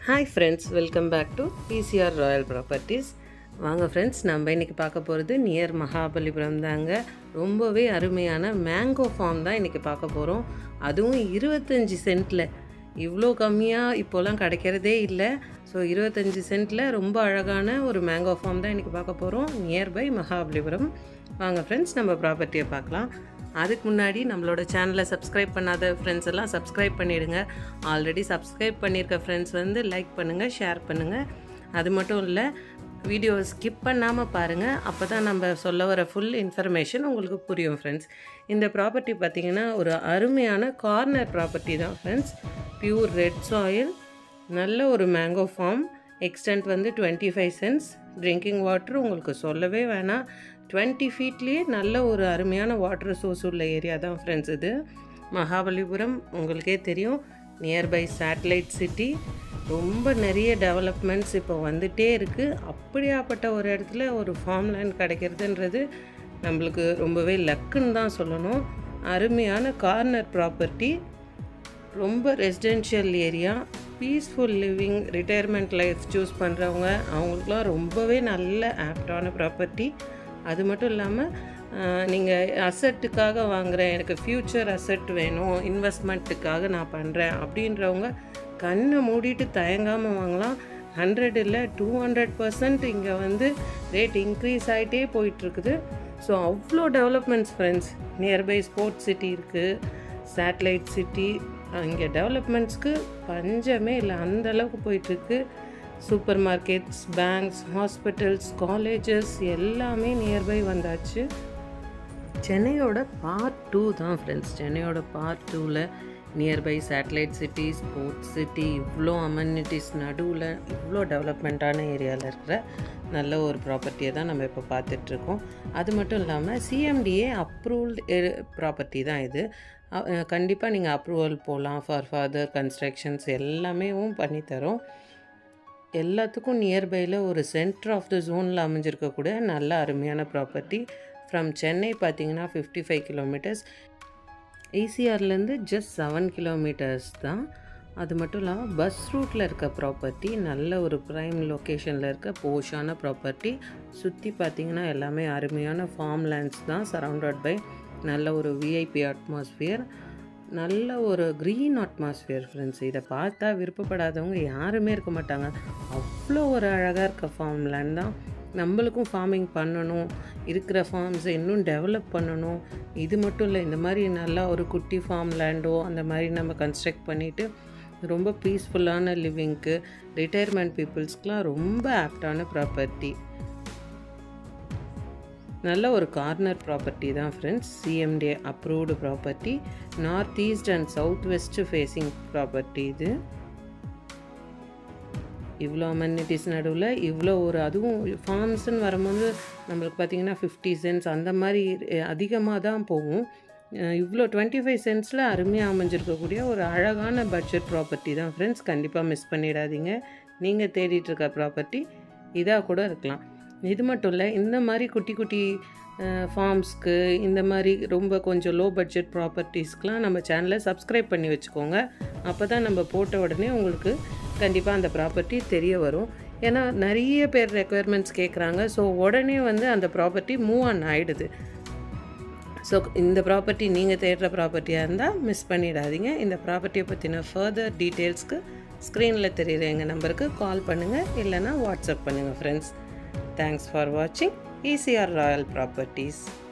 Hi friends welcome back to PCR royal properties வாங்க friends நம்ம இன்றைக்கி பார்க்க போகிறது நியர் மகாபலிபுரம் தாங்க ரொம்பவே அருமையான மேங்கோ ஃபார்ம் தான் இன்றைக்கி பார்க்க போகிறோம் அதுவும் இருபத்தஞ்சி சென்ட்டில் இவ்வளோ கம்மியாக இப்போலாம் கிடைக்கிறதே இல்லை ஸோ இருபத்தஞ்சி சென்ட்டில் ரொம்ப அழகான ஒரு மேங்கோ ஃபார்ம் தான் இன்றைக்கி பார்க்க போகிறோம் நியர்பை மகாபலிபுரம் வாங்க ஃப்ரெண்ட்ஸ் நம்ம ப்ராப்பர்ட்டியை பார்க்கலாம் அதுக்கு முன்னாடி நம்மளோட சேனலை சப்ஸ்கிரைப் பண்ணாத ஃப்ரெண்ட்ஸ் எல்லாம் சப்ஸ்கிரைப் பண்ணிவிடுங்க ஆல்ரெடி சப்ஸ்கிரைப் பண்ணியிருக்க ஃப்ரெண்ட்ஸ் வந்து லைக் பண்ணுங்கள் ஷேர் பண்ணுங்கள் அது மட்டும் இல்லை வீடியோ ஸ்கிப் பண்ணாமல் பாருங்கள் அப்போ தான் நம்ம சொல்ல வர ஃபுல் இன்ஃபர்மேஷன் உங்களுக்கு புரியும் ஃப்ரெண்ட்ஸ் இந்த ப்ராப்பர்ட்டி பார்த்திங்கன்னா ஒரு அருமையான கார்னர் ப்ராப்பர்ட்டி தான் ஃப்ரெண்ட்ஸ் பியூர் ரெட் சாயில் நல்ல ஒரு மேங்கோ ஃபார்ம் எக்ஸ்டென்ட் வந்து twenty five cents drinking water உங்களுக்கு சொல்லவே வேணாம் டுவெண்ட்டி ஃபீட்லேயே நல்ல ஒரு அருமையான வாட்டர் சோர்ஸ் உள்ள ஏரியா தான் ஃப்ரெண்ட்ஸ் இது மகாபலிபுரம் உங்களுக்கே தெரியும் நியர்பை சேட்டலைட் சிட்டி ரொம்ப நிறைய டெவலப்மெண்ட்ஸ் இப்போ வந்துகிட்டே இருக்குது அப்படியாப்பட்ட ஒரு இடத்துல ஒரு ஃபார்ம் லேண்ட் கிடைக்கிறதுன்றது நம்மளுக்கு ரொம்பவே லக்குன்னு தான் சொல்லணும் அருமையான கார்னர் ப்ராப்பர்ட்டி ரொம்ப residential area peaceful living retirement life choose பண்ணுறவங்க அவங்களுக்குலாம் ரொம்பவே நல்ல ஆப்டான ப்ராப்பர்ட்டி அது மட்டும் இல்லாமல் நீங்கள் அசட்டுக்காக வாங்குகிறேன் எனக்கு ஃப்யூச்சர் அசட் வேணும் இன்வெஸ்ட்மெண்ட்டுக்காக நான் பண்ணுறேன் அப்படின்றவங்க கண்ணை மூடிட்டு தயங்காமல் வாங்கலாம் ஹண்ட்ரட் இல்லை டூ ஹண்ட்ரட் பர்சன்ட் இங்கே வந்து ரேட் இன்க்ரீஸ் ஆகிட்டே போயிட்டுருக்குது ஸோ அவ்வளோ developments friends nearby sports city இருக்குது சேட்டலைட் சிட்டி இங்கே டெவலப்மெண்ட்ஸ்க்கு பஞ்சமே இல்லை அந்த அளவுக்கு போயிட்டுருக்கு super markets banks hospitals colleges எல்லாமே நியர்பை வந்தாச்சு சென்னையோட பார்ட் டூ தான் ஃப்ரெண்ட்ஸ் சென்னையோட பார்ட் டூவில் nearby satellite city sports city இவ்வளோ அமெனிட்டிஸ் நடுவில் இவ்வளோ டெவலப்மெண்ட்டான ஏரியாவில் இருக்கிற நல்ல ஒரு ப்ராப்பர்ட்டியை தான் நம்ம இப்போ பார்த்துட்ருக்கோம் அது மட்டும் இல்லாமல் சிஎம்டிஏ அப்ரூவ்டு ப்ராப்பர்ட்டி தான் இது கண்டிப்பாக நீங்கள் அப்ரூவல் போகலாம் ஃபார் ஃபர்தர் கன்ஸ்ட்ரக்ஷன்ஸ் எல்லாமேவும் பண்ணித்தரோம் எல்லாத்துக்கும் நியர்பையில் ஒரு சென்டர் ஆஃப் த ஜோனில் அமைஞ்சிருக்கக்கூடிய நல்ல அருமையான ப்ராப்பர்ட்டி ஃப்ரம் சென்னை பார்த்தீங்கன்னா ஃபிஃப்டி ஃபைவ் கிலோமீட்டர்ஸ் ஈசிஆர்லேருந்து ஜஸ்ட் செவன் கிலோமீட்டர்ஸ் தான் அது மட்டும் இல்லாமல் பஸ் ரூட்டில் இருக்க ப்ராப்பர்ட்டி நல்ல ஒரு ப்ரைம் லொக்கேஷனில் இருக்க போஷான ப்ராப்பர்ட்டி சுற்றி பார்த்திங்கன்னா எல்லாமே அருமையான ஃபார்ம் லேண்ட்ஸ் தான் சரௌண்டட் பை நல்ல ஒரு விஐபி அட்மாஸ்ஃபியர் நல்ல ஒரு க்ரீன் அட்மாஸ்ஃபியர் ஃப்ரெண்ட்ஸ் இதை பார்த்தா விருப்பப்படாதவங்க யாருமே இருக்க மாட்டாங்க அவ்வளோ ஒரு அழகாக இருக்க ஃபார்ம் லேண்ட் தான் நம்மளுக்கும் ஃபார்மிங் பண்ணணும் இருக்கிற ஃபார்ம்ஸை இன்னும் டெவலப் பண்ணணும் இது மட்டும் இல்லை இந்த மாதிரி நல்லா ஒரு குட்டி ஃபார்ம் லேண்டோ அந்த மாதிரி நம்ம கன்ஸ்ட்ரக்ட் பண்ணிவிட்டு ரொம்ப பீஸ்ஃபுல்லான லிவிங்க்கு ரிட்டையர்மெண்ட் பீப்புள்ஸ்க்கெலாம் ரொம்ப ஆப்டான ப்ராப்பர்ட்டி நல்ல ஒரு கார்னர் ப்ராப்பர்ட்டி தான் friends CMD approved property north east and south west facing property இது இவ்வளோ அமெனிட்டிஸ் நடுவில் இவ்வளோ ஒரு அதுவும் ஃபார்ம்ஸ்ன்னு வரும்போது நம்மளுக்கு பார்த்திங்கன்னா ஃபிஃப்டி சென்ட்ஸ் அந்த மாதிரி அதிகமாக தான் போகும் இவ்வளோ டுவெண்ட்டி ஃபைவ் சென்ட்ஸில் அருமையாக அமைஞ்சிருக்கக்கூடிய ஒரு அழகான பட்ஜெட் ப்ராப்பர்ட்டி தான் ஃப்ரெண்ட்ஸ் கண்டிப்பாக மிஸ் பண்ணிடாதீங்க நீங்கள் தேடிட்டுருக்க ப்ராப்பர்ட்டி இதாக கூட இருக்கலாம் இது மட்டும் இல்லை இந்த மாதிரி குட்டி குட்டி ஃபார்ம்ஸ்க்கு இந்த மாதிரி ரொம்ப கொஞ்சம் லோ பட்ஜெட் ப்ராப்பர்ட்டிஸ்க்கெலாம் நம்ம சேனலை சப்ஸ்கிரைப் பண்ணி வச்சுக்கோங்க அப்போ தான் நம்ம போட்ட உடனே உங்களுக்கு கண்டிப்பாக அந்த ப்ராப்பர்ட்டி தெரிய வரும் ஏன்னா நிறைய பேர் ரெக்குயர்மெண்ட்ஸ் கேட்குறாங்க ஸோ உடனே வந்து அந்த ப்ராப்பர்ட்டி மூவ் ஆன் ஆகிடுது ஸோ இந்த ப்ராப்பர்ட்டி நீங்கள் தேடுற ப்ராப்பர்ட்டியாக இருந்தால் மிஸ் பண்ணிடாதீங்க இந்த ப்ராப்பர்ட்டியை பற்றின ஃபர்தர் டீட்டெயில்ஸ்க்கு ஸ்க்ரீனில் தெரியுற எங்கள் நம்பருக்கு கால் பண்ணுங்கள் இல்லைனா வாட்ஸ்அப் பண்ணுங்கள் ஃப்ரெண்ட்ஸ் தேங்க்ஸ் ஃபார் வாட்சிங் ECR Royal Properties.